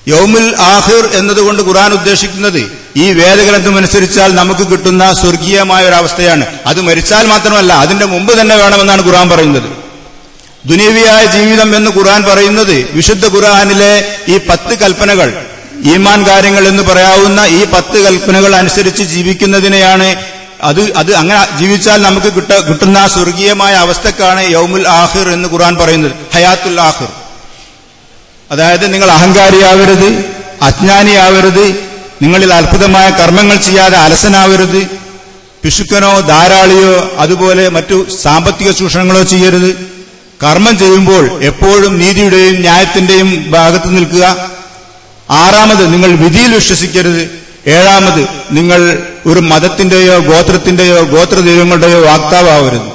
യൗമുൽ ആഹിർ എന്നതുകൊണ്ട് ഖുർആൻ ഉദ്ദേശിക്കുന്നത് ഈ വേദഗ്രന്ഥം അനുസരിച്ചാൽ നമുക്ക് കിട്ടുന്ന സ്വർഗീയമായ ഒരു അവസ്ഥയാണ് അത് മരിച്ചാൽ മാത്രമല്ല അതിന്റെ മുമ്പ് തന്നെ വേണമെന്നാണ് ഖുർആൻ പറയുന്നത് ദുനീവിയായ ജീവിതം എന്ന് ഖുർആൻ പറയുന്നത് വിശുദ്ധ ഖുർആനിലെ ഈ പത്ത് കൽപ്പനകൾ ഈമാൻ കാര്യങ്ങൾ എന്ന് പറയാവുന്ന ഈ പത്ത് കൽപ്പനകൾ അനുസരിച്ച് ജീവിക്കുന്നതിനെയാണ് അത് അത് അങ്ങനെ ജീവിച്ചാൽ നമുക്ക് കിട്ട കിട്ടുന്ന സ്വർഗീയമായ അവസ്ഥക്കാണ് യൗമുൽ ആഹിർ എന്ന് ഖുർആൻ പറയുന്നത് ഹയാത്തുൽ ആഹിർ അതായത് നിങ്ങൾ അഹങ്കാരിയാവരുത് അജ്ഞാനിയാവരുത് നിങ്ങളിൽ അത്ഭുതമായ കർമ്മങ്ങൾ ചെയ്യാതെ അലസനാവരുത് പിശുക്കനോ ധാരാളിയോ അതുപോലെ മറ്റു സാമ്പത്തിക ചൂഷണങ്ങളോ ചെയ്യരുത് കർമ്മം ചെയ്യുമ്പോൾ എപ്പോഴും നീതിയുടെയും ന്യായത്തിന്റെയും ഭാഗത്ത് നിൽക്കുക ആറാമത് നിങ്ങൾ വിധിയിൽ വിശ്വസിക്കരുത് ഏഴാമത് നിങ്ങൾ ഒരു മതത്തിന്റെയോ ഗോത്രത്തിന്റെയോ ഗോത്രദൈവങ്ങളുടെയോ വാക്താവാവരുത്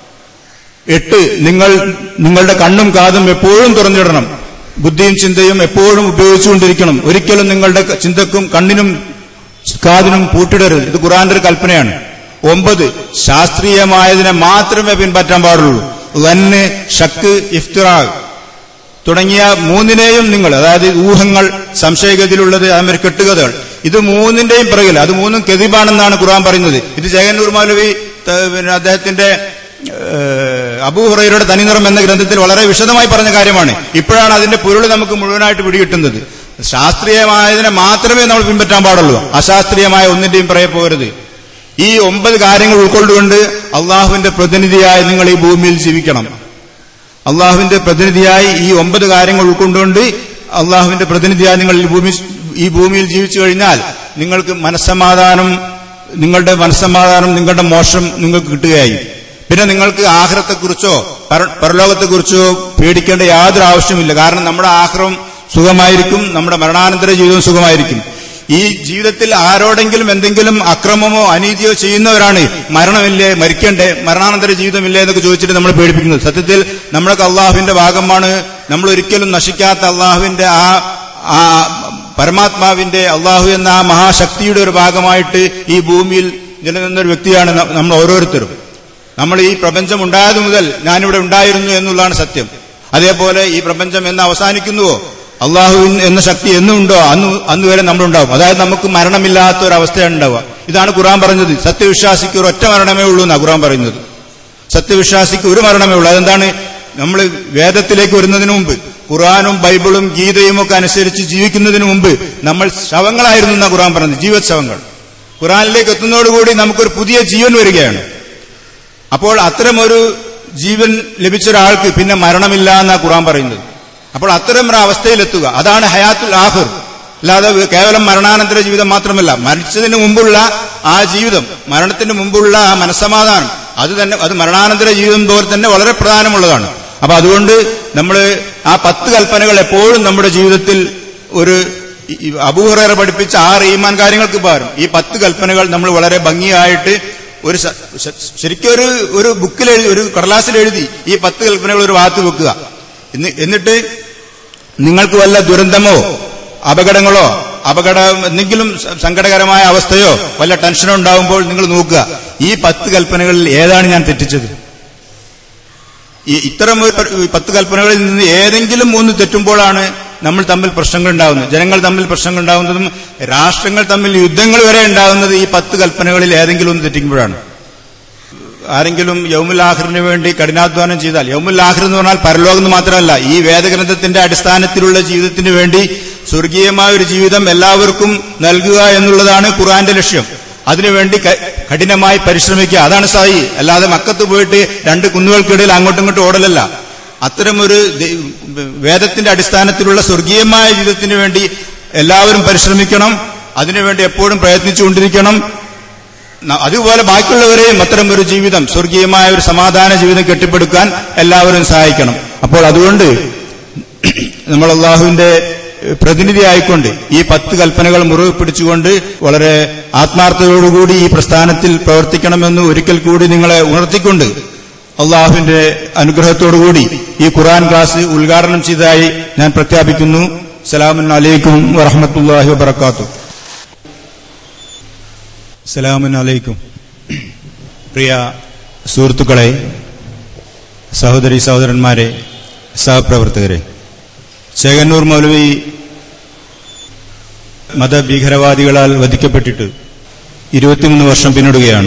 എട്ട് നിങ്ങൾ നിങ്ങളുടെ കണ്ണും കാതും എപ്പോഴും തുറന്നിടണം ബുദ്ധിയും ചിന്തയും എപ്പോഴും ഉപയോഗിച്ചുകൊണ്ടിരിക്കണം ഒരിക്കലും നിങ്ങളുടെ ചിന്തക്കും കണ്ണിനും കാതിനും പൂട്ടിടരുത് ഇത് ഖുറാന്റെ ഒരു കൽപ്പനയാണ് ഒമ്പത് ശാസ്ത്രീയമായതിനെ മാത്രമേ പിൻപറ്റാൻ പാടുള്ളൂ വന്ന് ഷക്ക് ഇഫ്തിറാഖ് തുടങ്ങിയ മൂന്നിനെയും നിങ്ങൾ അതായത് ഊഹങ്ങൾ സംശയഗതിയിലുള്ളത് അതുമാതിരി കെട്ടുകഥകൾ ഇത് മൂന്നിന്റെയും പിറകിൽ അത് മൂന്നും കെതിബാണെന്നാണ് ഖുർആൻ പറയുന്നത് ഇത് ജഗന്നൂർ മൗലവി ത- പിന്നെ അദ്ദേഹത്തിന്റെ ഏഹ്, അബൂഹുറയുടെ തനിനിറം എന്ന ഗ്രന്ഥത്തിൽ വളരെ വിശദമായി പറഞ്ഞ കാര്യമാണ് ഇപ്പോഴാണ് അതിന്റെ പൊരുൾ നമുക്ക് മുഴുവനായിട്ട് പിടികിട്ടുന്നത് ശാസ്ത്രീയമായതിനെ മാത്രമേ നമ്മൾ പിൻപറ്റാൻ പാടുള്ളൂ അശാസ്ത്രീയമായ ഒന്നിന്റെയും പിറകെ പോകരുത് ഈ ഒമ്പത് കാര്യങ്ങൾ ഉൾക്കൊണ്ടുകൊണ്ട് അള്ളാഹുവിന്റെ പ്രതിനിധിയായി നിങ്ങൾ ഈ ഭൂമിയിൽ ജീവിക്കണം അള്ളാഹുവിന്റെ പ്രതിനിധിയായി ഈ ഒമ്പത് കാര്യങ്ങൾ ഉൾക്കൊണ്ടുകൊണ്ട് അള്ളാഹുവിന്റെ പ്രതിനിധിയായി നിങ്ങൾ ഈ ഭൂമി ഈ ഭൂമിയിൽ ജീവിച്ചു കഴിഞ്ഞാൽ നിങ്ങൾക്ക് മനസ്സമാധാനം നിങ്ങളുടെ മനസ്സമാധാനം നിങ്ങളുടെ മോശം നിങ്ങൾക്ക് കിട്ടുകയായി പിന്നെ നിങ്ങൾക്ക് ആഹ്റത്തെക്കുറിച്ചോ പര- പരലോകത്തെക്കുറിച്ചോ പേടിക്കേണ്ട യാതൊരു ആവശ്യമില്ല കാരണം നമ്മുടെ ആഹ്റം സുഖമായിരിക്കും നമ്മുടെ മരണാനന്തര ജീവിതവും സുഖമായിരിക്കും ഈ ജീവിതത്തിൽ ആരോടെങ്കിലും എന്തെങ്കിലും അക്രമമോ അനീതിയോ ചെയ്യുന്നവരാണ് മരണമില്ലേ മരിക്കണ്ടേ മരണാനന്തര ജീവിതമില്ലേ എന്നൊക്കെ ചോദിച്ചിട്ട് നമ്മൾ പേടിപ്പിക്കുന്നത് സത്യത്തിൽ നമ്മളൊക്കെ അള്ളാഹുവിന്റെ ഭാഗമാണ് നമ്മൾ ഒരിക്കലും നശിക്കാത്ത അള്ളാഹുവിന്റെ ആ ആ പരമാത്മാവിന്റെ അള്ളാഹു എന്ന ആ മഹാശക്തിയുടെ ഒരു ഭാഗമായിട്ട് ഈ ഭൂമിയിൽ നിലനിന്ന ഒരു വ്യക്തിയാണ് ന- നമ്മൾ ഓരോരുത്തരും നമ്മൾ ഈ പ്രപഞ്ചം ഉണ്ടായത് മുതൽ ഞാനിവിടെ ഉണ്ടായിരുന്നു എന്നുള്ളതാണ് സത്യം അതേപോലെ ഈ പ്രപഞ്ചം എന്ന് അവസാനിക്കുന്നുവോ അള്ളാഹു എന്ന ശക്തി എന്നുണ്ടോ അന്ന് അന്ന് വരെ നമ്മളുണ്ടാവും അതായത് നമുക്ക് മരണമില്ലാത്ത ഒരു അവസ്ഥയാണ് ഉണ്ടാവുക ഇതാണ് ഖുറാൻ പറഞ്ഞത് സത്യവിശ്വാസിക്ക് ഒരു ഒറ്റ മരണമേ ഉള്ളൂ എന്നാണ് ഖുറാൻ പറയുന്നത് സത്യവിശ്വാസിക്ക് ഒരു മരണമേ ഉള്ളൂ അതെന്താണ് നമ്മൾ വേദത്തിലേക്ക് വരുന്നതിന് മുമ്പ് ഖുറാനും ബൈബിളും ഗീതയും ഒക്കെ അനുസരിച്ച് ജീവിക്കുന്നതിന് മുമ്പ് നമ്മൾ ശവങ്ങളായിരുന്നു എന്നാണ് ഖുറാൻ പറഞ്ഞത് ജീവത് ശവങ്ങൾ ഖുറാനിലേക്ക് എത്തുന്നതോടുകൂടി നമുക്കൊരു പുതിയ ജീവൻ വരികയാണ് അപ്പോൾ അത്തരമൊരു ജീവൻ ലഭിച്ച ഒരാൾക്ക് പിന്നെ മരണമില്ല എന്നാണ് ഖുറാൻ പറയുന്നത് അപ്പോൾ അത്തരം ഒരു അവസ്ഥയിലെത്തുക അതാണ് ഹയാത്തുൽ ആഹിർ അല്ലാതെ കേവലം മരണാനന്തര ജീവിതം മാത്രമല്ല മരിച്ചതിന് മുമ്പുള്ള ആ ജീവിതം മരണത്തിന് മുമ്പുള്ള ആ മനസ്സമാധാനം അത് തന്നെ അത് മരണാനന്തര ജീവിതം പോലെ തന്നെ വളരെ പ്രധാനമുള്ളതാണ് അപ്പൊ അതുകൊണ്ട് നമ്മൾ ആ പത്ത് കൽപ്പനകൾ എപ്പോഴും നമ്മുടെ ജീവിതത്തിൽ ഒരു അബൂഹറ പഠിപ്പിച്ച ആറ് ഈമാൻ കാര്യങ്ങൾക്ക് പകരം ഈ പത്ത് കൽപ്പനകൾ നമ്മൾ വളരെ ഭംഗിയായിട്ട് ഒരു സ- ശ- ശരിക്കും ഒരു ഒരു ബുക്കിൽ എഴുതി ഒരു കടലാസിൽ എഴുതി ഈ പത്ത് കൽപ്പനകൾ ഒരു ഭാഗത്ത് വെക്കുക എന്നി- എന്നിട്ട് നിങ്ങൾക്ക് വല്ല ദുരന്തമോ അപകടങ്ങളോ അപകടം എന്തെങ്കിലും സ- സങ്കടകരമായ അവസ്ഥയോ വല്ല ടെൻഷനോ ഉണ്ടാവുമ്പോൾ നിങ്ങൾ നോക്കുക ഈ പത്ത് കൽപ്പനകളിൽ ഏതാണ് ഞാൻ തെറ്റിച്ചത് ഈ ഇത്തരം ഒരു പ- ഈ പത്ത് കൽപ്പനകളിൽ നിന്ന് ഏതെങ്കിലും മൂന്ന് തെറ്റുമ്പോഴാണ് നമ്മൾ തമ്മിൽ പ്രശ്നങ്ങൾ ഉണ്ടാകുന്നത് ജനങ്ങൾ തമ്മിൽ പ്രശ്നങ്ങൾ ഉണ്ടാകുന്നതും രാഷ്ട്രങ്ങൾ തമ്മിൽ യുദ്ധങ്ങൾ വരെ ഉണ്ടാകുന്നത് ഈ പത്ത് കൽപ്പനകളിൽ ഏതെങ്കിലും ഒന്ന് തെറ്റിക്കുമ്പോഴാണ് ആരെങ്കിലും യൗമുൽ ആഖിറിന് വേണ്ടി കഠിനാധ്വാനം ചെയ്താൽ യൗമുൽ ആഖിർ എന്ന് പറഞ്ഞാൽ പരലോകം എന്ന് മാത്രമല്ല ഈ വേദഗ്രന്ഥത്തിന്റെ അടിസ്ഥാനത്തിലുള്ള ജീവിതത്തിന് വേണ്ടി സ്വർഗീയമായ ഒരു ജീവിതം എല്ലാവർക്കും നൽകുക എന്നുള്ളതാണ് ഖുർആന്റെ ലക്ഷ്യം അതിനുവേണ്ടി ക- കഠിനമായി പരിശ്രമിക്കുക അതാണ് സായി അല്ലാതെ മക്കത്ത് പോയിട്ട് രണ്ട് കുന്നുകൾക്കിടയിൽ അങ്ങോട്ടും ഇങ്ങോട്ടും ഓടലല്ല അത്തരമൊരു ദൈ- വേദത്തിന്റെ അടിസ്ഥാനത്തിലുള്ള സ്വർഗീയമായ ജീവിതത്തിന് വേണ്ടി എല്ലാവരും പരിശ്രമിക്കണം അതിനുവേണ്ടി എപ്പോഴും പ്രയത്നിച്ചുകൊണ്ടിരിക്കണം ന- അതുപോലെ ബാക്കിയുള്ളവരെയും അത്തരം ഒരു ജീവിതം സ്വർഗീയമായ ഒരു സമാധാന ജീവിതം കെട്ടിപ്പടുക്കാൻ എല്ലാവരും സഹായിക്കണം അപ്പോൾ അതുകൊണ്ട് നമ്മൾ അള്ളാഹുവിന്റെ പ്രതിനിധിയായിക്കൊണ്ട് ഈ പത്ത് കൽപ്പനകൾ മുറിവ് പിടിച്ചുകൊണ്ട് വളരെ ആത്മാർത്ഥതയോടുകൂടി ഈ പ്രസ്ഥാനത്തിൽ പ്രവർത്തിക്കണമെന്ന് ഒരിക്കൽ കൂടി നിങ്ങളെ ഉണർത്തിക്കൊണ്ട് അള്ളാഹുവിന്റെ അനുഗ്രഹത്തോടുകൂടി ഈ ഖുർആൻ ക്ലാസ് ഉദ്ഘാടനം ചെയ്തതായി ഞാൻ പ്രഖ്യാപിക്കുന്നു സലാമു അലൈക്കും വറഹമത്തല്ലാഹി വബർക്കാത്തു സലാമു അലൈക്കും പ്രിയ സുഹൃത്തുക്കളെ സഹോദരി സഹോദരന്മാരെ സഹപ്രവർത്തകരെ ചേകന്നൂർ മൗലവി മതഭീകരവാദികളാൽ വധിക്കപ്പെട്ടിട്ട് ഇരുപത്തിമൂന്ന് വർഷം പിന്നിടുകയാണ്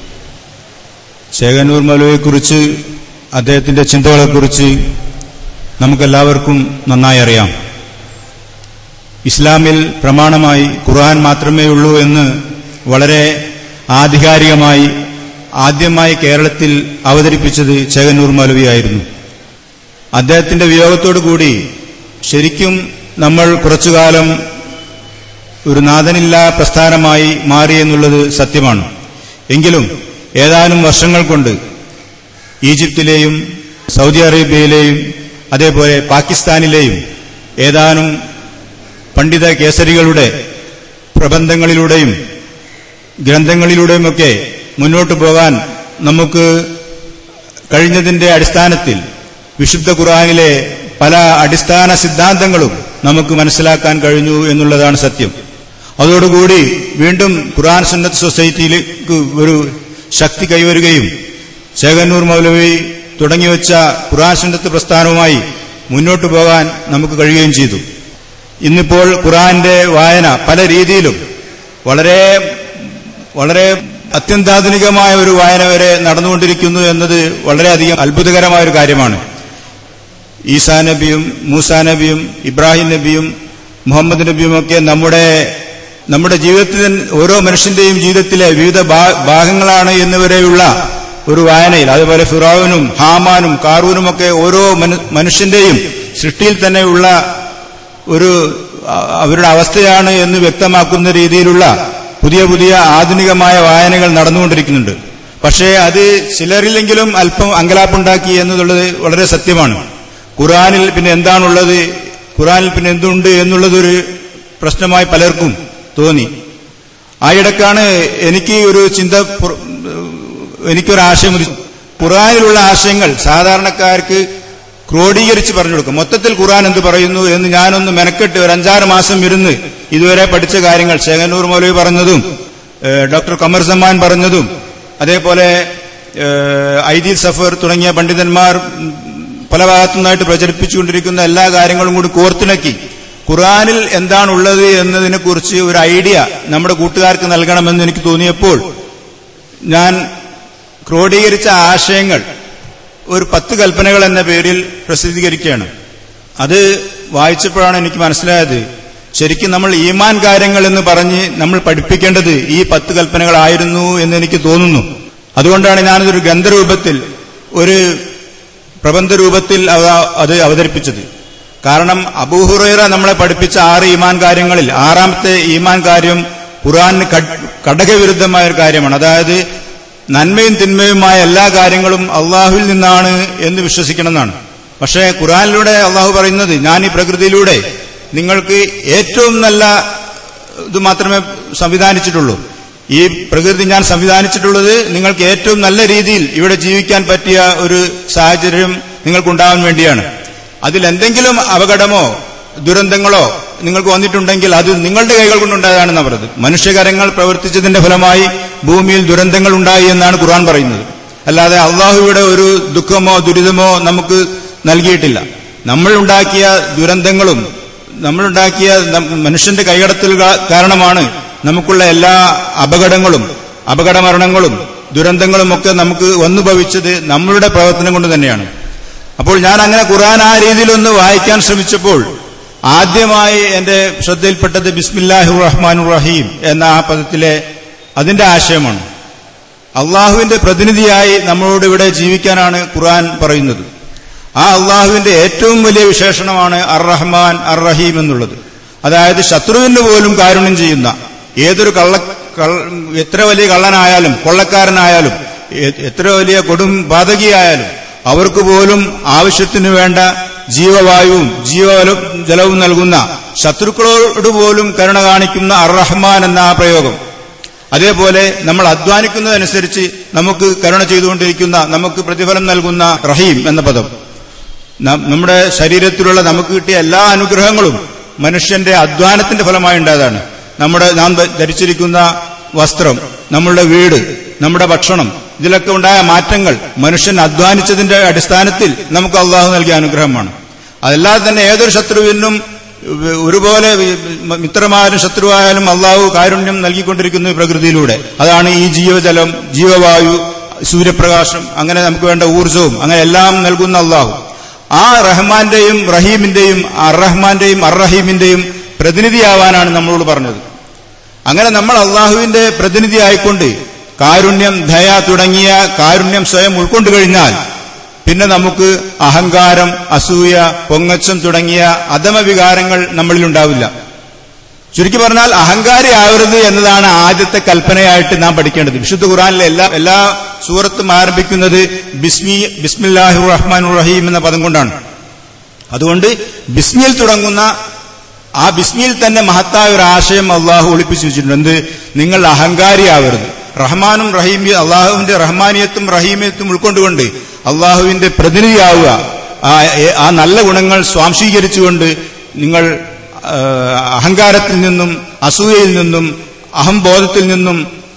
ചേകന്നൂർ മൗലവിയെക്കുറിച്ച് അദ്ദേഹത്തിന്റെ ചിന്തകളെക്കുറിച്ച് നമുക്കെല്ലാവർക്കും നന്നായി അറിയാം ഇസ്ലാമിൽ പ്രമാണമായി ഖുർആൻ മാത്രമേ ഉള്ളൂ എന്ന് വളരെ ആധികാരികമായി ആദ്യമായി കേരളത്തിൽ അവതരിപ്പിച്ചത് ചേകന്നൂർ മൗലവിയായിരുന്നു അദ്ദേഹത്തിന്റെ വിയോഗത്തോടു കൂടി ശരിക്കും നമ്മൾ കുറച്ചുകാലം ഒരു നാഥനില്ലാ പ്രസ്ഥാനമായി മാറി എന്നുള്ളത് സത്യമാണ് എങ്കിലും ഏതാനും വർഷങ്ങൾ കൊണ്ട് ഈജിപ്തിലെയും സൗദി അറേബ്യയിലെയും അതേപോലെ പാകിസ്ഥാനിലെയും ഏതാനും പണ്ഡിത കേസരികളുടെ പ്രബന്ധങ്ങളിലൂടെയും ഗ്രന്ഥങ്ങളിലൂടെയുമൊക്കെ മുന്നോട്ടു പോകാൻ നമുക്ക് കഴിഞ്ഞതിന്റെ അടിസ്ഥാനത്തിൽ വിശുദ്ധ ഖുർആാനിലെ പല അടിസ്ഥാന സിദ്ധാന്തങ്ങളും നമുക്ക് മനസ്സിലാക്കാൻ കഴിഞ്ഞു എന്നുള്ളതാണ് സത്യം അതോടുകൂടി വീണ്ടും ഖുർആൻ സുന്നത്ത് സൊസൈറ്റിയിലേക്ക് ഒരു ശക്തി കൈവരുകയും ചേകന്നൂർ മൗലവി തുടങ്ങിവെച്ച ഖുർആൻ സുന്നത്ത് പ്രസ്ഥാനവുമായി മുന്നോട്ടു പോകാൻ നമുക്ക് കഴിയുകയും ചെയ്തു ഇന്നിപ്പോൾ ഖുർആന്റെ വായന പല രീതിയിലും വളരെ വളരെ അത്യന്താധുനികമായ ഒരു വായന വരെ നടന്നുകൊണ്ടിരിക്കുന്നു എന്നത് വളരെയധികം അത്ഭുതകരമായ ഒരു കാര്യമാണ് ഈസാ നബിയും മൂസാ നബിയും ഇബ്രാഹിം നബിയും മുഹമ്മദ് നബിയും ഒക്കെ നമ്മുടെ നമ്മുടെ ജീവിതത്തിൽ ഓരോ മനുഷ്യന്റെയും ജീവിതത്തിലെ വിവിധ ഭാഗങ്ങളാണ് എന്നിവരെയുള്ള ഒരു വായനയിൽ അതുപോലെ ഫിറാവിനും ഹാമാനും കാറൂനും ഒക്കെ ഓരോ മനുഷ്യന്റെയും സൃഷ്ടിയിൽ തന്നെയുള്ള ഒരു അവരുടെ അവസ്ഥയാണ് എന്ന് വ്യക്തമാക്കുന്ന രീതിയിലുള്ള പുതിയ പുതിയ ആധുനികമായ വായനകൾ നടന്നുകൊണ്ടിരിക്കുന്നുണ്ട് പക്ഷേ അത് ചിലരിലെങ്കിലും അല്പം അങ്കലാപ്പുണ്ടാക്കി എന്നുള്ളത് വളരെ സത്യമാണ് ഖുറാനിൽ പിന്നെ എന്താണുള്ളത് ഖുറാനിൽ പിന്നെ എന്തുണ്ട് എന്നുള്ളതൊരു പ്രശ്നമായി പലർക്കും തോന്നി ആയിടക്കാണ് എനിക്ക് ഒരു ചിന്ത എനിക്കൊരു ആശയം ഖുറാനിലുള്ള ആശയങ്ങൾ സാധാരണക്കാർക്ക് ക്രോഡീകരിച്ച് പറഞ്ഞു കൊടുക്കും മൊത്തത്തിൽ ഖുറാൻ എന്ത് പറയുന്നു എന്ന് ഞാനൊന്ന് മെനക്കെട്ട് ഒരു അഞ്ചാറ് മാസം ഇരുന്ന് ഇതുവരെ പഠിച്ച കാര്യങ്ങൾ ശേഖനൂർ മൗലവി പറഞ്ഞതും ഡോക്ടർ കമർ സമ്മാൻ പറഞ്ഞതും അതേപോലെ ഐദീൽ സഫർ തുടങ്ങിയ പണ്ഡിതന്മാർ പല ഭാഗത്തുനിന്നായിട്ട് പ്രചരിപ്പിച്ചുകൊണ്ടിരിക്കുന്ന എല്ലാ കാര്യങ്ങളും കൂടി കോർത്തിണക്കി ഖുറാനിൽ എന്താണുള്ളത് എന്നതിനെക്കുറിച്ച് ഒരു ഐഡിയ നമ്മുടെ കൂട്ടുകാർക്ക് നൽകണമെന്ന് എനിക്ക് തോന്നിയപ്പോൾ ഞാൻ ക്രോഡീകരിച്ച ആശയങ്ങൾ ഒരു പത്ത് കൽപ്പനകൾ എന്ന പേരിൽ പ്രസിദ്ധീകരിക്കുകയാണ് അത് വായിച്ചപ്പോഴാണ് എനിക്ക് മനസ്സിലായത് ശരിക്കും നമ്മൾ ഈമാൻ കാര്യങ്ങൾ എന്ന് പറഞ്ഞ് നമ്മൾ പഠിപ്പിക്കേണ്ടത് ഈ പത്ത് കൽപ്പനകളായിരുന്നു എന്ന് എനിക്ക് തോന്നുന്നു അതുകൊണ്ടാണ് ഞാനതൊരു ഗ്രന്ഥരൂപത്തിൽ ഒരു പ്രബന്ധ രൂപത്തിൽ അത് അവതരിപ്പിച്ചത് കാരണം അബൂഹുറൈറ നമ്മളെ പഠിപ്പിച്ച ആറ് ഈമാൻ കാര്യങ്ങളിൽ ആറാമത്തെ ഈമാൻ കാര്യം ഖുറാന് കടകവിരുദ്ധമായ ഒരു കാര്യമാണ് അതായത് നന്മയും തിന്മയുമായ എല്ലാ കാര്യങ്ങളും അള്ളാഹുവിൽ നിന്നാണ് എന്ന് വിശ്വസിക്കണമെന്നാണ് പക്ഷേ ഖുറാനിലൂടെ അള്ളാഹു പറയുന്നത് ഞാൻ ഈ പ്രകൃതിയിലൂടെ നിങ്ങൾക്ക് ഏറ്റവും നല്ല ഇത് മാത്രമേ സംവിധാനിച്ചിട്ടുള്ളൂ ഈ പ്രകൃതി ഞാൻ സംവിധാനിച്ചിട്ടുള്ളത് നിങ്ങൾക്ക് ഏറ്റവും നല്ല രീതിയിൽ ഇവിടെ ജീവിക്കാൻ പറ്റിയ ഒരു സാഹചര്യം നിങ്ങൾക്കുണ്ടാവാൻ വേണ്ടിയാണ് അതിൽ എന്തെങ്കിലും അപകടമോ ദുരന്തങ്ങളോ നിങ്ങൾക്ക് വന്നിട്ടുണ്ടെങ്കിൽ അത് നിങ്ങളുടെ കൈകൾ കൊണ്ടുണ്ടായതാണെന്ന് പറഞ്ഞത് മനുഷ്യകരങ്ങൾ പ്രവർത്തിച്ചതിന്റെ ഫലമായി ഭൂമിയിൽ ദുരന്തങ്ങൾ ഉണ്ടായി എന്നാണ് ഖുർആൻ പറയുന്നത് അല്ലാതെ അള്ളാഹുവിടെ ഒരു ദുഃഖമോ ദുരിതമോ നമുക്ക് നൽകിയിട്ടില്ല നമ്മൾ ഉണ്ടാക്കിയ ദുരന്തങ്ങളും നമ്മളുണ്ടാക്കിയ മനുഷ്യന്റെ കൈകടത്തൽ കാരണമാണ് നമുക്കുള്ള എല്ലാ അപകടങ്ങളും അപകടമരണങ്ങളും ദുരന്തങ്ങളും ഒക്കെ നമുക്ക് വന്നു ഭവിച്ചത് നമ്മളുടെ പ്രവർത്തനം കൊണ്ട് തന്നെയാണ് അപ്പോൾ ഞാൻ അങ്ങനെ ഖുർആൻ ആ രീതിയിലൊന്ന് വായിക്കാൻ ശ്രമിച്ചപ്പോൾ ആദ്യമായി എന്റെ ശ്രദ്ധയിൽപ്പെട്ടത് ബിസ്മില്ലാഹു റഹ്മാൻ റഹീം എന്ന ആ പദത്തിലെ അതിന്റെ ആശയമാണ് അള്ളാഹുവിന്റെ പ്രതിനിധിയായി നമ്മളോട് ഇവിടെ ജീവിക്കാനാണ് ഖുർആൻ പറയുന്നത് ആ അള്ളാഹുവിന്റെ ഏറ്റവും വലിയ വിശേഷണമാണ് അർ റഹ്മാൻ അർ റഹീം എന്നുള്ളത് അതായത് ശത്രുവിന് പോലും കാരുണ്യം ചെയ്യുന്ന ഏതൊരു കള്ള എത്ര വലിയ കള്ളനായാലും കൊള്ളക്കാരനായാലും എത്ര വലിയ കൊടും ബാധകിയായാലും അവർക്ക് പോലും ആവശ്യത്തിന് വേണ്ട ജീവവായുവും ജീവജലവും ജലവും നൽകുന്ന ശത്രുക്കളോട് പോലും കരുണ കാണിക്കുന്ന അർ റഹ്മാൻ എന്ന ആ പ്രയോഗം അതേപോലെ നമ്മൾ അധ്വാനിക്കുന്നതനുസരിച്ച് നമുക്ക് കരുണ ചെയ്തുകൊണ്ടിരിക്കുന്ന നമുക്ക് പ്രതിഫലം നൽകുന്ന റഹീം എന്ന പദം നമ്മുടെ ശരീരത്തിലുള്ള നമുക്ക് കിട്ടിയ എല്ലാ അനുഗ്രഹങ്ങളും മനുഷ്യന്റെ അധ്വാനത്തിന്റെ ഫലമായി ഉണ്ടായതാണ് നമ്മുടെ നാം ധരിച്ചിരിക്കുന്ന വസ്ത്രം നമ്മളുടെ വീട് നമ്മുടെ ഭക്ഷണം ഇതിലൊക്കെ ഉണ്ടായ മാറ്റങ്ങൾ മനുഷ്യൻ അധ്വാനിച്ചതിന്റെ അടിസ്ഥാനത്തിൽ നമുക്ക് അള്ളാഹു നൽകിയ അനുഗ്രഹമാണ് അതല്ലാതെ തന്നെ ഏതൊരു ശത്രുവിനും ഒരുപോലെ മിത്രമായാലും ശത്രുവായാലും അള്ളാഹു കാരുണ്യം നൽകിക്കൊണ്ടിരിക്കുന്നു ഈ പ്രകൃതിയിലൂടെ അതാണ് ഈ ജീവജലം ജീവവായു സൂര്യപ്രകാശം അങ്ങനെ നമുക്ക് വേണ്ട ഊർജവും അങ്ങനെ എല്ലാം നൽകുന്ന അള്ളാഹു ആ റഹ്മാന്റെയും റഹീമിന്റെയും അറഹ്മാന്റെയും അറഹീമിന്റെയും പ്രതിനിധിയാവാനാണ് നമ്മളോട് പറഞ്ഞത് അങ്ങനെ നമ്മൾ അള്ളാഹുവിന്റെ പ്രതിനിധി ആയിക്കൊണ്ട് കാരുണ്യം ദയ തുടങ്ങിയ കാരുണ്യം സ്വയം ഉൾക്കൊണ്ടു കഴിഞ്ഞാൽ പിന്നെ നമുക്ക് അഹങ്കാരം അസൂയ പൊങ്ങച്ചം തുടങ്ങിയ അധമവികാരങ്ങൾ നമ്മളിൽ ഉണ്ടാവില്ല ചുരുക്കി പറഞ്ഞാൽ അഹങ്കാരി ആവരുത് എന്നതാണ് ആദ്യത്തെ കൽപ്പനയായിട്ട് നാം പഠിക്കേണ്ടത് വിശുദ്ധ ഖുറാനിലെ എല്ലാ എല്ലാ സൂറത്തും ആരംഭിക്കുന്നത് ബിസ്മി ബിസ്മില്ലാഹി റഹ്മാൻ റഹീം എന്ന പദം കൊണ്ടാണ് അതുകൊണ്ട് ബിസ്മിയിൽ തുടങ്ങുന്ന ആ ബിസ്മിയിൽ തന്നെ മഹത്തായ ഒരു ആശയം അള്ളാഹു ഒളിപ്പിച്ചു വെച്ചിട്ടുണ്ട് എന്ത് നിങ്ങൾ അഹങ്കാരിയാവരുത് റഹ്മാനും റഹീം അള്ളാഹുവിന്റെ റഹ്മാനിയത്തും റഹീമിയത്തും ഉൾക്കൊണ്ടുകൊണ്ട് അള്ളാഹുവിന്റെ പ്രതിനിധിയാവുക ആ ആ നല്ല ഗുണങ്ങൾ സ്വാംശീകരിച്ചുകൊണ്ട് നിങ്ങൾ ആ, അഹങ്കാരത്തിൽ നിന്നും അസൂയയിൽ നിന്നും അഹംബോധത്തിൽ നിന്നും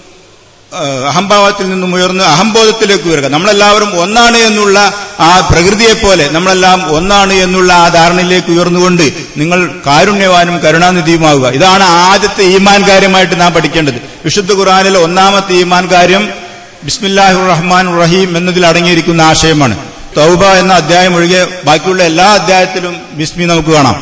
ആ, അഹംഭാവത്തിൽ നിന്നും ഉയർന്ന് അഹംബോധത്തിലേക്ക് വരിക നമ്മളെല്ലാവരും ഒന്നാണ് എന്നുള്ള ആ പ്രകൃതിയെപ്പോലെ നമ്മളെല്ലാം ഒന്നാണ് എന്നുള്ള ആ ധാരണയിലേക്ക് ഉയർന്നുകൊണ്ട് നിങ്ങൾ കാരുണ്യവാനും കരുണാനിധിയുമാവുക ഇതാണ് ആദ്യത്തെ ഈമാൻ കാര്യമായിട്ട് നാം പഠിക്കേണ്ടത് വിശുദ്ധ ഖുറാനിലെ ഒന്നാമത്തെ ഈമാൻ കാര്യം ബിസ്മില്ലാഹി റഹ്മാൻ റഹീം എന്നതിൽ അടങ്ങിയിരിക്കുന്ന ആശയമാണ് തൗബ എന്ന അധ്യായം ഒഴികെ ബാക്കിയുള്ള എല്ലാ അധ്യായത്തിലും ബിസ്മി നമുക്ക് കാണാം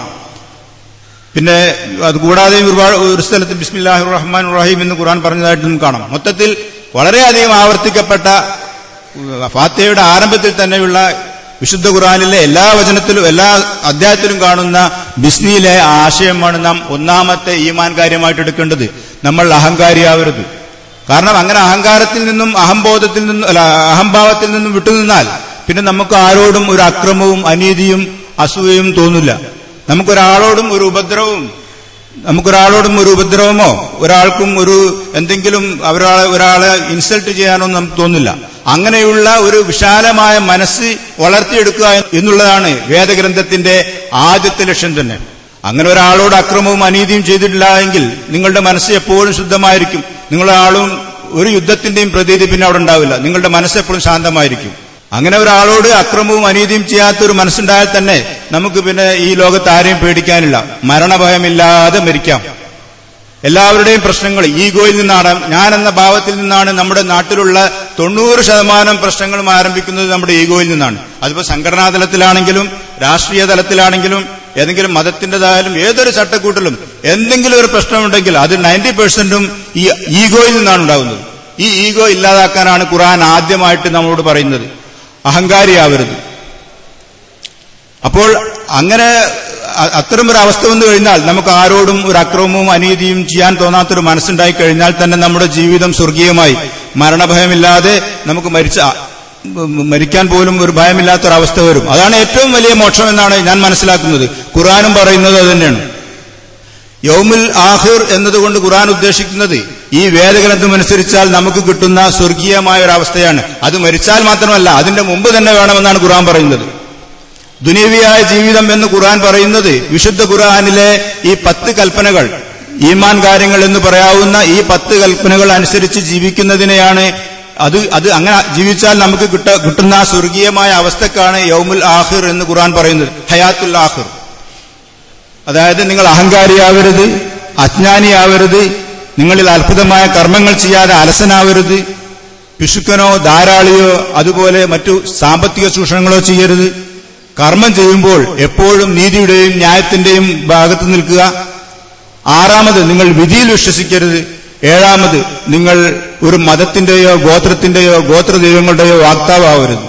പിന്നെ അത് കൂടാതെ ഒരുപാട് ഒരു സ്ഥലത്ത് ബിസ്മില്ലാഹി റഹ്മാൻ റഹീം എന്ന് ഖുർആൻ പറഞ്ഞതായിട്ട് നമുക്ക് കാണാം മൊത്തത്തിൽ വളരെയധികം ആവർത്തിക്കപ്പെട്ട ഉം, ഫാത്തിഹയുടെ ആരംഭത്തിൽ തന്നെയുള്ള വിശുദ്ധ ഖുർആനിലെ എല്ലാ വചനത്തിലും എല്ലാ അധ്യായത്തിലും കാണുന്ന ബിസ്മിയിലെ ആശയമാണ് നാം ഒന്നാമത്തെ ഈമാൻ കാര്യമായിട്ട് എടുക്കേണ്ടത് നമ്മൾ അഹങ്കാരിയാവരുത് കാരണം അങ്ങനെ അഹങ്കാരത്തിൽ നിന്നും അഹംബോധത്തിൽ നിന്നും അല്ല അഹംഭാവത്തിൽ നിന്നും വിട്ടുനിന്നാൽ പിന്നെ നമുക്ക് ആരോടും ഒരു അക്രമവും അനീതിയും അസൂയയും തോന്നില്ല നമുക്കൊരാളോടും ഒരു ഉപദ്രവവും നമുക്കൊരാളോടും ഒരു ഉപദ്രവമോ ഒരാൾക്കും ഒരു എന്തെങ്കിലും ഒരാളെ ഒരാളെ ഇൻസൾട്ട് ചെയ്യാനോ നമുക്ക് തോന്നില്ല അങ്ങനെയുള്ള ഒരു വിശാലമായ മനസ്സ് വളർത്തിയെടുക്കുക എന്നുള്ളതാണ് വേദഗ്രന്ഥത്തിന്റെ ആദ്യത്തെ ലക്ഷ്യം തന്നെ അങ്ങനെ ഒരാളോട് അക്രമവും അനീതിയും ചെയ്തിട്ടില്ല എങ്കിൽ നിങ്ങളുടെ മനസ്സ് എപ്പോഴും ശുദ്ധമായിരിക്കും നിങ്ങളുടെ ആളും ഒരു യുദ്ധത്തിന്റെയും പ്രതീതി പിന്നെ അവിടെ ഉണ്ടാവില്ല നിങ്ങളുടെ മനസ്സ് എപ്പോഴും ശാന്തമായിരിക്കും അങ്ങനെ ഒരാളോട് അക്രമവും അനീതിയും ചെയ്യാത്ത ഒരു മനസ്സുണ്ടായാൽ തന്നെ നമുക്ക് പിന്നെ ഈ ലോകത്ത് ആരെയും പേടിക്കാനില്ല മരണഭയമില്ലാതെ മരിക്കാം എല്ലാവരുടെയും പ്രശ്നങ്ങൾ ഈഗോയിൽ നിന്നാണ് ഞാൻ എന്ന ഭാവത്തിൽ നിന്നാണ് നമ്മുടെ നാട്ടിലുള്ള തൊണ്ണൂറ് ശതമാനം പ്രശ്നങ്ങളും ആരംഭിക്കുന്നത് നമ്മുടെ ഈഗോയിൽ നിന്നാണ് അതിപ്പോ സംഘടനാ തലത്തിലാണെങ്കിലും രാഷ്ട്രീയ തലത്തിലാണെങ്കിലും ഏതെങ്കിലും മതത്തിൻ്റെതായാലും ഏതൊരു ചട്ടക്കൂട്ടിലും എന്തെങ്കിലും ഒരു പ്രശ്നമുണ്ടെങ്കിൽ അത് നയൻറ്റി പെർസെന്റും ഈ ഈഗോയിൽ നിന്നാണ് ഉണ്ടാകുന്നത് ഈ ഈഗോ ഇല്ലാതാക്കാനാണ് ഖുർആൻ ആദ്യമായിട്ട് നമ്മളോട് പറയുന്നത് അഹങ്കാരിയാവരുത് അപ്പോൾ അങ്ങനെ അ- അത്തരം ഒരു അവസ്ഥ വന്നു കഴിഞ്ഞാൽ നമുക്ക് ആരോടും ഒരു അക്രമവും അനീതിയും ചെയ്യാൻ തോന്നാത്തൊരു മനസ്സുണ്ടായി കഴിഞ്ഞാൽ തന്നെ നമ്മുടെ ജീവിതം സ്വർഗീയമായി മരണഭയമില്ലാതെ നമുക്ക് മരിച്ച മ- മരിക്കാൻ പോലും ഒരു ഭയമില്ലാത്തൊരവസ്ഥ വരും അതാണ് ഏറ്റവും വലിയ മോക്ഷം എന്നാണ് ഞാൻ മനസ്സിലാക്കുന്നത് ഖുറാനും പറയുന്നത് അത് തന്നെയാണ് യൗമുൽ ആഹിർ എന്നതുകൊണ്ട് ഖുർആൻ ഉദ്ദേശിക്കുന്നത് ഈ വേദഗ്രന്ഥം അനുസരിച്ചാൽ നമുക്ക് കിട്ടുന്ന സ്വർഗീയമായ ഒരു അവസ്ഥയാണ് അത് മരിച്ചാൽ മാത്രമല്ല അതിന്റെ മുമ്പ് തന്നെ വേണമെന്നാണ് ഖുർആൻ പറയുന്നത് ദുനീവിയായ ജീവിതം എന്ന് ഖുർആൻ പറയുന്നത് വിശുദ്ധ ഖുർആനിലെ ഈ പത്ത് കൽപ്പനകൾ ഈമാൻ കാര്യങ്ങൾ എന്ന് പറയാവുന്ന ഈ പത്ത് കൽപ്പനകൾ അനുസരിച്ച് ജീവിക്കുന്നതിനെയാണ് അത് അത് അങ്ങനെ ജീവിച്ചാൽ നമുക്ക് കിട്ട കിട്ടുന്ന ആ സ്വർഗീയമായ അവസ്ഥക്കാണ് യൗമുൽ ആഹിർ എന്ന് ഖുർആൻ പറയുന്നത് ഹയാത്തുൽ ആഹിർ അതായത് നിങ്ങൾ അഹങ്കാരിയാവരുത് അജ്ഞാനിയാവരുത് നിങ്ങളിൽ അത്ഭുതമായ കർമ്മങ്ങൾ ചെയ്യാതെ അലസനാവരുത് പിശുക്കനോ ധാരാളിയോ അതുപോലെ മറ്റു സാമ്പത്തിക ചൂഷണങ്ങളോ ചെയ്യരുത് കർമ്മം ചെയ്യുമ്പോൾ എപ്പോഴും നീതിയുടെയും ന്യായത്തിന്റെയും ഭാഗത്ത് നിൽക്കുക ആറാമത് നിങ്ങൾ വിധിയിൽ വിശ്വസിക്കരുത് ഏഴാമത് നിങ്ങൾ ഒരു മതത്തിന്റെയോ ഗോത്രത്തിന്റെയോ ഗോത്രദൈവങ്ങളുടെയോ വാക്താവാവരുത്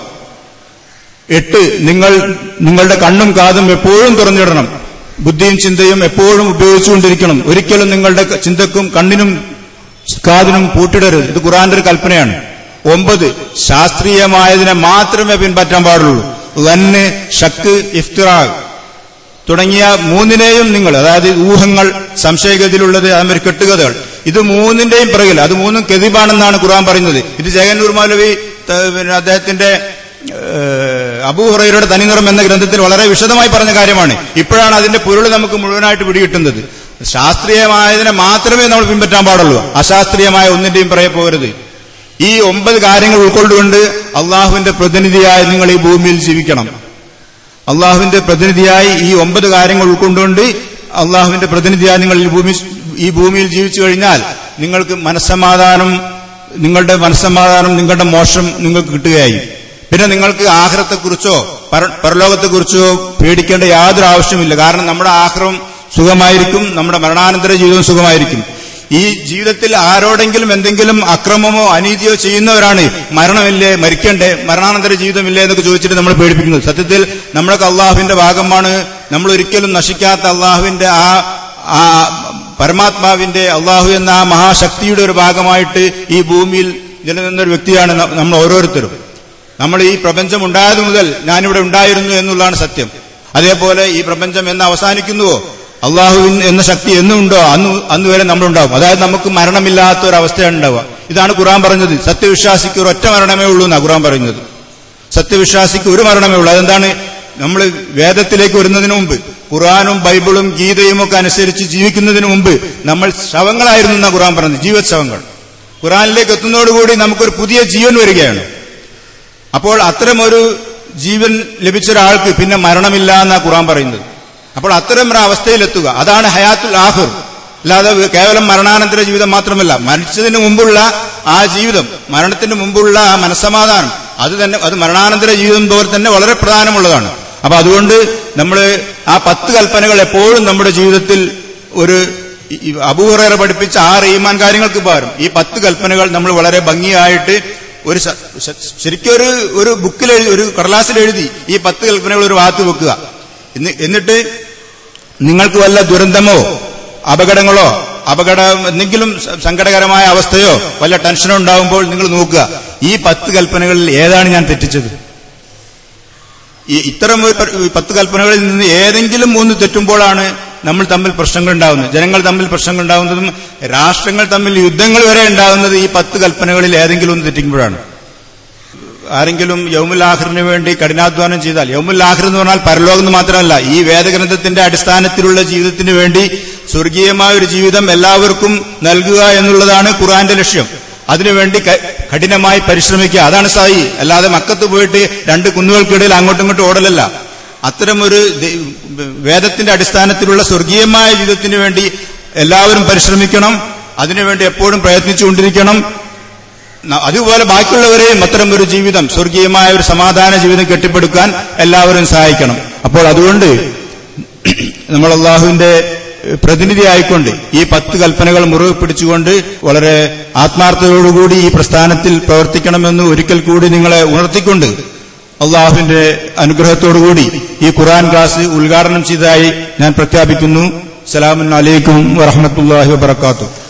എട്ട് നിങ്ങൾ നിങ്ങളുടെ കണ്ണും കാതും എപ്പോഴും തുറന്നിടണം ബുദ്ധിയും ചിന്തയും എപ്പോഴും ഉപയോഗിച്ചുകൊണ്ടിരിക്കണം ഒരിക്കലും നിങ്ങളുടെ ചിന്തക്കും കണ്ണിനും കാതിനും പൂട്ടിടരുത് ഇത് ഖുറാന്റെ ഒരു കൽപ്പനയാണ് ഒമ്പത് ശാസ്ത്രീയമായതിനെ മാത്രമേ പിൻപറ്റാൻ പാടുള്ളൂ വന്ന് ഷക്ക് ഇഫ്തിറാഖ് തുടങ്ങിയ മൂന്നിനെയും നിങ്ങൾ അതായത് ഊഹങ്ങൾ സംശയഗതിയിലുള്ളത് അതുമാതിരി കെട്ടുകഥകൾ ഇത് മൂന്നിന്റെയും പിറകിൽ അത് മൂന്നും കെതിബാണെന്നാണ് ഖുർആൻ പറയുന്നത് ഇത് ജഗന്നൂർ മൗലവി ത- പിന്നെ അദ്ദേഹത്തിന്റെ ഏഹ്, അബൂഹുറയുടെ തനിനിറം എന്ന ഗ്രന്ഥത്തിൽ വളരെ വിശദമായി പറഞ്ഞ കാര്യമാണ് ഇപ്പോഴാണ് അതിന്റെ പൊരുൾ നമുക്ക് മുഴുവനായിട്ട് പിടികിട്ടുന്നത് ശാസ്ത്രീയമായതിനെ മാത്രമേ നമ്മൾ പിൻപറ്റാൻ പാടുള്ളൂ അശാസ്ത്രീയമായ ഒന്നിന്റെയും പിറകെ പോകരുത് ഈ ഒമ്പത് കാര്യങ്ങൾ ഉൾക്കൊണ്ടുകൊണ്ട് അള്ളാഹുവിന്റെ പ്രതിനിധിയായി നിങ്ങൾ ഈ ഭൂമിയിൽ ജീവിക്കണം അള്ളാഹുവിന്റെ പ്രതിനിധിയായി ഈ ഒമ്പത് കാര്യങ്ങൾ ഉൾക്കൊണ്ടുകൊണ്ട് അള്ളാഹുവിന്റെ പ്രതിനിധിയായി നിങ്ങൾ ഈ ഭൂമി ഈ ഭൂമിയിൽ ജീവിച്ചു കഴിഞ്ഞാൽ നിങ്ങൾക്ക് മനസ്സമാധാനം നിങ്ങളുടെ മനസ്സമാധാനം നിങ്ങളുടെ മോശം നിങ്ങൾക്ക് കിട്ടുകയായി പിന്നെ നിങ്ങൾക്ക് ആഹ്റത്തെക്കുറിച്ചോ പര- പരലോകത്തെക്കുറിച്ചോ പേടിക്കേണ്ട യാതൊരു ആവശ്യമില്ല കാരണം നമ്മുടെ ആഹ്റം സുഖമായിരിക്കും നമ്മുടെ മരണാനന്തര ജീവിതവും സുഖമായിരിക്കും ഈ ജീവിതത്തിൽ ആരോടെങ്കിലും എന്തെങ്കിലും അക്രമമോ അനീതിയോ ചെയ്യുന്നവരാണ് മരണമില്ലേ മരിക്കണ്ടേ മരണാനന്തര ജീവിതമില്ലേ എന്നൊക്കെ ചോദിച്ചിട്ട് നമ്മൾ പേടിപ്പിക്കുന്നത് സത്യത്തിൽ നമ്മളൊക്കെ അള്ളാഹുവിന്റെ ഭാഗമാണ് നമ്മൾ ഒരിക്കലും നശിക്കാത്ത അള്ളാഹുവിന്റെ ആ ആ പരമാത്മാവിന്റെ അള്ളാഹു എന്ന ആ മഹാശക്തിയുടെ ഒരു ഭാഗമായിട്ട് ഈ ഭൂമിയിൽ നിലനിന്ന ഒരു വ്യക്തിയാണ് ന- നമ്മൾ ഓരോരുത്തരും നമ്മൾ ഈ പ്രപഞ്ചം ഉണ്ടായത് മുതൽ ഞാനിവിടെ ഉണ്ടായിരുന്നു എന്നുള്ളതാണ് സത്യം അതേപോലെ ഈ പ്രപഞ്ചം എന്ന് അവസാനിക്കുന്നുവോ അള്ളാഹു എന്ന ശക്തി എന്നുണ്ടോ അന്ന് അന്ന് വരെ നമ്മളുണ്ടാവും അതായത് നമുക്ക് മരണമില്ലാത്ത ഒരു അവസ്ഥയാണ് ഉണ്ടാവുക ഇതാണ് ഖുറാൻ പറഞ്ഞത് സത്യവിശ്വാസിക്ക് ഒരു ഒറ്റ മരണമേ ഉള്ളൂ എന്നാണ് ഖുറാൻ പറയുന്നത് സത്യവിശ്വാസിക്ക് ഒരു മരണമേ ഉള്ളൂ അതെന്താണ് നമ്മൾ വേദത്തിലേക്ക് വരുന്നതിന് മുമ്പ് ഖുറാനും ബൈബിളും ഗീതയും ഒക്കെ അനുസരിച്ച് ജീവിക്കുന്നതിന് മുമ്പ് നമ്മൾ ശവങ്ങളായിരുന്നു എന്നാണ് ഖുറാൻ പറഞ്ഞത് ജീവത് ശവങ്ങൾ ഖുറാനിലേക്ക് എത്തുന്നതോടുകൂടി നമുക്കൊരു പുതിയ ജീവൻ വരികയാണ് അപ്പോൾ അത്തരം ഒരു ജീവൻ ലഭിച്ച ഒരാൾക്ക് പിന്നെ മരണമില്ല എന്നാ ഖുറാൻ പറയുന്നത് അപ്പോൾ അത്തരം ഒരു അവസ്ഥയിലെത്തുക അതാണ് ഹയാത്തുൽ ആഹിർ അല്ലാതെ കേവലം മരണാനന്തര ജീവിതം മാത്രമല്ല മരിച്ചതിന് മുമ്പുള്ള ആ ജീവിതം മരണത്തിന് മുമ്പുള്ള ആ മനസ്സമാധാനം അത് തന്നെ അത് മരണാനന്തര ജീവിതം പോലെ തന്നെ വളരെ പ്രധാനമുള്ളതാണ് അപ്പൊ അതുകൊണ്ട് നമ്മൾ ആ പത്ത് കൽപ്പനകൾ എപ്പോഴും നമ്മുടെ ജീവിതത്തിൽ ഒരു അബൂഹറ പഠിപ്പിച്ച ആറ് ഈമാൻ കാര്യങ്ങൾക്ക് പകരം ഈ പത്ത് കൽപ്പനകൾ നമ്മൾ വളരെ ഭംഗിയായിട്ട് ഒരു ശ- ശ- ശരിക്കും ഒരു ഒരു ബുക്കിൽ എഴുതി ഒരു കടലാസിൽ എഴുതി ഈ പത്ത് കൽപ്പനകൾ ഒരു ഭാഗത്ത് വെക്കുക എന്നി- എന്നിട്ട് നിങ്ങൾക്ക് വല്ല ദുരന്തമോ അപകടങ്ങളോ അപകടം എന്തെങ്കിലും സ- സങ്കടകരമായ അവസ്ഥയോ വല്ല ടെൻഷനോ ഉണ്ടാകുമ്പോൾ നിങ്ങൾ നോക്കുക ഈ പത്ത് കൽപ്പനകളിൽ ഏതാണ് ഞാൻ തെറ്റിച്ചത് ഈ ഇത്തരം ഒരു പ- ഈ പത്ത് കൽപ്പനകളിൽ നിന്ന് ഏതെങ്കിലും മൂന്ന് തെറ്റുമ്പോഴാണ് നമ്മൾ തമ്മിൽ പ്രശ്നങ്ങൾ ഉണ്ടാകുന്നത് ജനങ്ങൾ തമ്മിൽ പ്രശ്നങ്ങൾ ഉണ്ടാകുന്നതും രാഷ്ട്രങ്ങൾ തമ്മിൽ യുദ്ധങ്ങൾ വരെ ഉണ്ടാകുന്നത് ഈ പത്ത് കൽപ്പനകളിൽ ഏതെങ്കിലും ഒന്ന് തെറ്റിക്കുമ്പോഴാണ് ആരെങ്കിലും യൗമുൽ ആഖിറിന് വേണ്ടി കഠിനാധ്വാനം ചെയ്താൽ യൗമുൽ ആഖിർ എന്ന് പറഞ്ഞാൽ പരലോകം എന്ന് മാത്രമല്ല ഈ വേദഗ്രന്ഥത്തിന്റെ അടിസ്ഥാനത്തിലുള്ള ജീവിതത്തിന് വേണ്ടി സ്വർഗീയമായ ഒരു ജീവിതം എല്ലാവർക്കും നൽകുക എന്നുള്ളതാണ് ഖുറാന്റെ ലക്ഷ്യം അതിനുവേണ്ടി ക- കഠിനമായി പരിശ്രമിക്കുക അതാണ് സായി അല്ലാതെ മക്കത്ത് പോയിട്ട് രണ്ട് കുന്നുകൾക്കിടയിൽ അങ്ങോട്ടും ഇങ്ങോട്ടും ഓടലല്ല അത്തരം ഒരു ദൈ- വേദത്തിന്റെ അടിസ്ഥാനത്തിലുള്ള സ്വർഗീയമായ ജീവിതത്തിന് വേണ്ടി എല്ലാവരും പരിശ്രമിക്കണം അതിനുവേണ്ടി എപ്പോഴും പ്രയത്നിച്ചുകൊണ്ടിരിക്കണം ന- അതുപോലെ ബാക്കിയുള്ളവരെയും അത്തരം ഒരു ജീവിതം സ്വർഗീയമായ ഒരു സമാധാന ജീവിതം കെട്ടിപ്പടുക്കാൻ എല്ലാവരും സഹായിക്കണം അപ്പോൾ അതുകൊണ്ട് നമ്മൾ അള്ളാഹുവിന്റെ പ്രതിനിധിയായിക്കൊണ്ട് ഈ പത്ത് കൽപ്പനകൾ മുറിവ് പിടിച്ചുകൊണ്ട് വളരെ ആത്മാർത്ഥതയോടുകൂടി ഈ പ്രസ്ഥാനത്തിൽ പ്രവർത്തിക്കണമെന്ന് ഒരിക്കൽ കൂടി നിങ്ങളെ ഉണർത്തിക്കൊണ്ട് അള്ളാഹുവിന്റെ അനുഗ്രഹത്തോടുകൂടി ഈ ഖുറാൻ ക്ലാസ് ഉദ്ഘാടനം ചെയ്തതായി ഞാൻ പ്രഖ്യാപിക്കുന്നു സലാമുൻ അലൈക്കും വറഹമത്തല്ലാഹി വബർക്കാത്തു